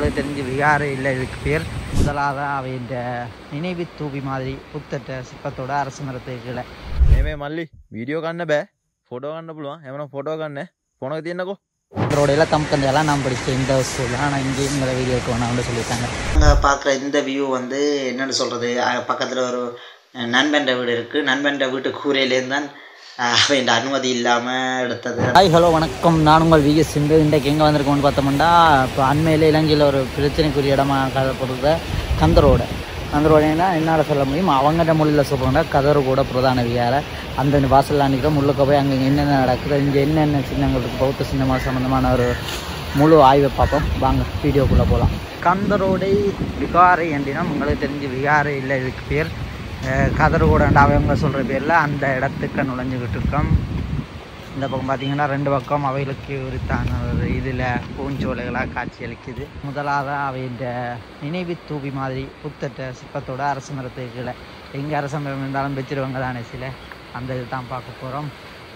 உங்களுக்கு தெரிஞ்சு விகாரை இல்லை இதுக்கு பேர் முதலாக அவையின் நினைவு தூபி மாதிரி புத்தட்ட சிற்பத்தோட அரசு மரத்துக்கு கீழே මේ මල්ලි වීඩියෝ කන්න බෑ ෆොටෝ කන්න පුළුවන් එමන ෆොටෝ කන්න පොනක තියන්නකෝ இதோட எல்லாம் தம்பு எல்லாம் நான் படித்த இந்த ஸ்கூலில் ஆனால் இங்கேயும் இந்த வீடியோக்கு வேணாம்னு சொல்லிட்டாங்க நாங்கள் பார்க்குற இந்த வியூ வந்து என்னென்னு சொல்கிறது பக்கத்தில் ஒரு நண்பன்ற வீடு இருக்குது நண்பன்ற வீட்டு கூரையிலேருந்து தான் அவன் அனுமதி இல்லாமல் எடுத்தது ஹாய் ஹலோ வணக்கம் நான் உங்கள் விஎஸ் சிந்து இன்றைக்கு எங்கே வந்திருக்கோம்னு பார்த்தோம்னா இப்போ அண்மையில் இலங்கையில் ஒரு பிரச்சனைக்குரிய இடமா கருதப்படுற கந்தரோட கந்தரோடனா என்னால் சொல்ல முடியும் அவங்கள்ட்ட மொழியில் சொல்கிறாங்க கதறு கூட பிரதான வியார அந்த வாசலில் நிற்கிறோம் உள்ளுக்க போய் அங்கே என்னென்ன நடக்குது இங்கே என்னென்ன சின்னங்கள் இருக்குது பௌத்த சின்னமாக சம்மந்தமான ஒரு முழு ஆய்வை பார்ப்போம் வாங்க வீடியோக்குள்ளே போகலாம் கந்தரோடை விகாரை என்றினா உங்களுக்கு தெரிஞ்சு விகாரை இல்லை இதுக்கு பேர் கதறுகூடண்டா அவங்க சொல்கிற பேரில் அந்த இடத்துக்கு நுழைஞ்சுக்கிட்டு இருக்கோம் இந்த பக்கம் பார்த்தீங்கன்னா ரெண்டு பக்கம் அவைகளுக்கு உரித்தான ஒரு இதில் பூஞ்சோலைகளாக காட்சியளிக்குது முதலாக அவையின் நினைவு தூபி மாதிரி புத்தட்ட சிற்பத்தோட அரசு மரத்துக்கு கீழே எங்கே அரச மரம் இருந்தாலும் வச்சிருவாங்க தானே சில அந்த இது தான் பார்க்க போகிறோம்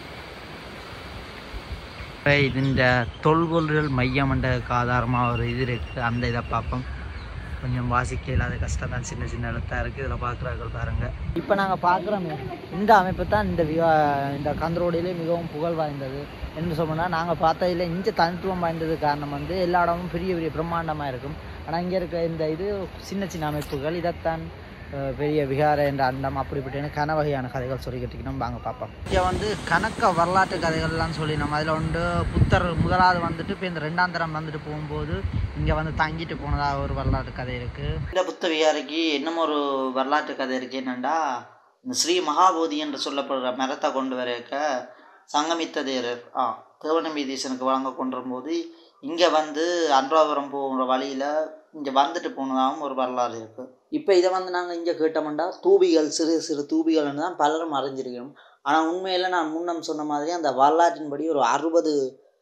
இதுன்ற தொல்கொள்கள் மையமண்டதுக்கு ஆதாரமாக ஒரு இது இருக்குது அந்த இதை பார்ப்போம் கொஞ்சம் வாசிக்க இல்லாத கஷ்டம் தான் சின்ன சின்ன எழுத்தாக இருக்குது இதில் பார்க்குறார்கள் பாருங்கள் இப்போ நாங்கள் பார்க்குறோமே இந்த அமைப்பு தான் இந்த விவா இந்த கந்தரோடையிலே மிகவும் புகழ் வாய்ந்தது என்று சொல்லணும்னா நாங்கள் பார்த்ததில் இங்கே தனித்துவம் வாய்ந்தது காரணம் வந்து எல்லா இடமும் பெரிய பெரிய பிரம்மாண்டமாக இருக்கும் ஆனால் இங்கே இருக்க இந்த இது சின்ன சின்ன அமைப்புகள் இதைத்தான் அஹ், பெரிய விகார என்ற அண்டம் அப்படிப்பட்ட கன வகையான கதைகள் சொல்லிக்கிட்டு நம்ம வாங்க பார்ப்போம் இங்கே வந்து கணக்க வரலாற்று கதைகள்லாம் சொல்லி நம்ம அதில் வந்து புத்தர் முதலாவது வந்துட்டு இப்போ இந்த ரெண்டாம் தரம் வந்துட்டு போகும்போது இங்கே வந்து தங்கிட்டு போனதாக ஒரு வரலாற்று கதை இருக்குது இந்த புத்த விகாரைக்கு இன்னும் ஒரு வரலாற்று கதை இருக்கு என்னென்னா இந்த ஸ்ரீ மகாபோதி என்று சொல்லப்படுற மரத்தை கொண்டு வரக்க சங்கமித்த தேரர் ஆ தேவநம்பீதீசனுக்கு வழங்க கொண்டு வரும்போது இங்கே வந்து அன்றாபுரம் போகிற வழியில் இங்கே வந்துட்டு போனதாகவும் ஒரு வரலாறு இருக்குது இப்போ இதை வந்து நாங்கள் இங்கே கேட்டோம்னா தூபிகள் சிறு சிறு தூபிகள்னு தான் பலரும் அறிஞ்சிருக்கணும் ஆனால் உண்மையில் நான் முன்னம் சொன்ன மாதிரி அந்த வரலாற்றின்படி ஒரு அறுபது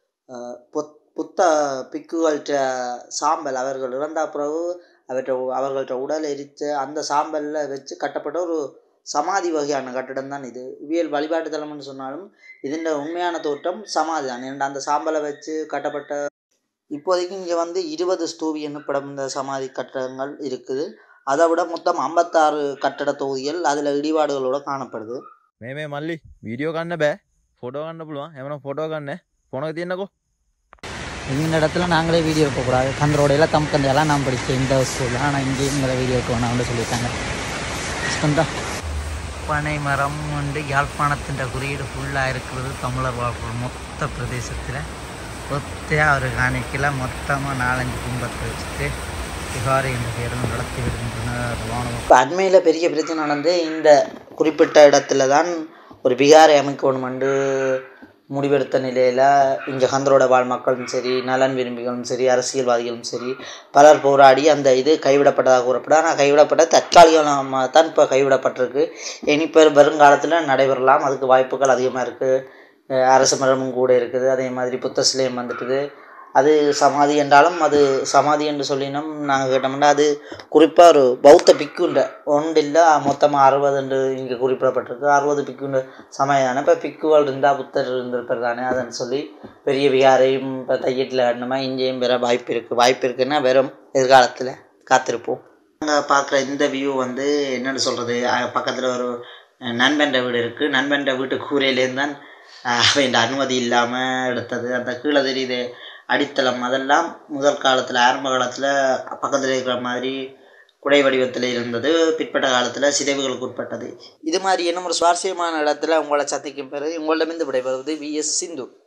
புத் புத்த பிக்குகள்கிட்ட சாம்பல் அவர்கள் இறந்த பிறகு அவற்றை அவர்கள்ட்ட உடல் எரித்த அந்த சாம்பலில் வச்சு கட்டப்பட்ட ஒரு சமாதி வகையான கட்டிடம் தான் இது இவியல் வழிபாட்டு தலம்னு சொன்னாலும் இதன் உண்மையான தோற்றம் சமாதி தான் ஏன்னா அந்த சாம்பலை வச்சு கட்டப்பட்ட இப்போதைக்கு இங்கே வந்து இருபது ஸ்தூபி என்னப்படும் இந்த சமாதி கட்டடங்கள் இருக்குது அதை விட மொத்தம் ஐம்பத்தாறு கட்டட தொகுதிகள் அதில் இடிபாடுகளோட காணப்படுது මේ මේ මල්ලි වීඩියෝ කන්න බෑ ෆොටෝ කන්න පුළුවන් එමන ෆොටෝ කන්න පොනක තියන්නකෝ இந்த இடத்துல நாங்களே வீடியோ எடுக்கக்கூடாது கந்தரோடையில் தம்பு எல்லாம் நான் படித்த இந்த ஸ்கூலில் ஆனால் இங்கேயும் இந்த வீடியோக்கு வேணாம்னு சொல்லிட்டாங்க இஷ்டம்தா பனை மரம் வந்து யாழ்ப்பாணத்தின் குறியீடு ஃபுல்லாக இருக்கிறது தமிழர் வாழ்க்கை மொத்த பிரதேசத்தில் ஒத்தையாக ஒரு காணிக்கையில் மொத்தமாக நாலஞ்சு கும்பத்தை வச்சுட்டு விகாரி என்ற பேரில் நடத்தி வருகின்றனர் வானவம் இப்போ அண்மையில் பெரிய பிரச்சனை நடந்து இந்த குறிப்பிட்ட இடத்துல தான் ஒரு விகாரை அமைக்கணுமெண்டு முடிவெடுத்த நிலையில் இங்கே கந்தரோட வாழ் மக்களும் சரி நலன் விரும்பிகளும் சரி அரசியல்வாதிகளும் சரி பலர் போராடி அந்த இது கைவிடப்பட்டதாக கூறப்படும் ஆனால் கைவிடப்பட்ட தற்காலிகமாக தான் இப்போ கைவிடப்பட்டிருக்கு இனி பெரு வருங்காலத்தில் நடைபெறலாம் அதுக்கு வாய்ப்புகள் அதிகமாக இருக்குது அரச மரமும் கூட இருக்குது அதே மாதிரி புத்த சிலையும் வந்துட்டுது அது சமாதி என்றாலும் அது சமாதி என்று சொல்லினோம் நாங்கள் கேட்டோம்னா அது குறிப்பாக ஒரு பௌத்த பிக்குண்ட ஒன்று இல்லை மொத்தமாக அறுபது என்று இங்கே குறிப்பிடப்பட்டிருக்கு அறுபது பிக்குண்ட சமயம் இப்போ பிக்குகள் இருந்தால் புத்தர் இருந்திருப்பார் தானே அதன்னு சொல்லி பெரிய விகாரையும் இப்போ தையீட்டில் கட்டணுமா இங்கேயும் பெற வாய்ப்பு இருக்குது வாய்ப்பு இருக்குன்னா வெறும் எதிர்காலத்தில் காத்திருப்போம் நாங்கள் பார்க்குற இந்த வியூ வந்து என்னென்னு சொல்கிறது பக்கத்தில் ஒரு நண்பன்ற வீடு இருக்குது நண்பன்ற வீட்டு கூரையிலேருந்து தான் அவன் அனுமதி இல்லாமல் எடுத்தது அந்த கீழே தெரியுது அடித்தளம் அதெல்லாம் முதல் காலத்தில் ஆரம்ப காலத்தில் பக்கத்தில் இருக்கிற மாதிரி குடை வடிவத்தில் இருந்தது பிற்பட்ட காலத்தில் சிதைவுகளுக்கு உட்பட்டது இது மாதிரி இன்னும் ஒரு சுவாரஸ்யமான இடத்துல உங்களை சந்திக்கும் பிறகு உங்களிடமிருந்து விடைபெறுவது வி எஸ் சிந்து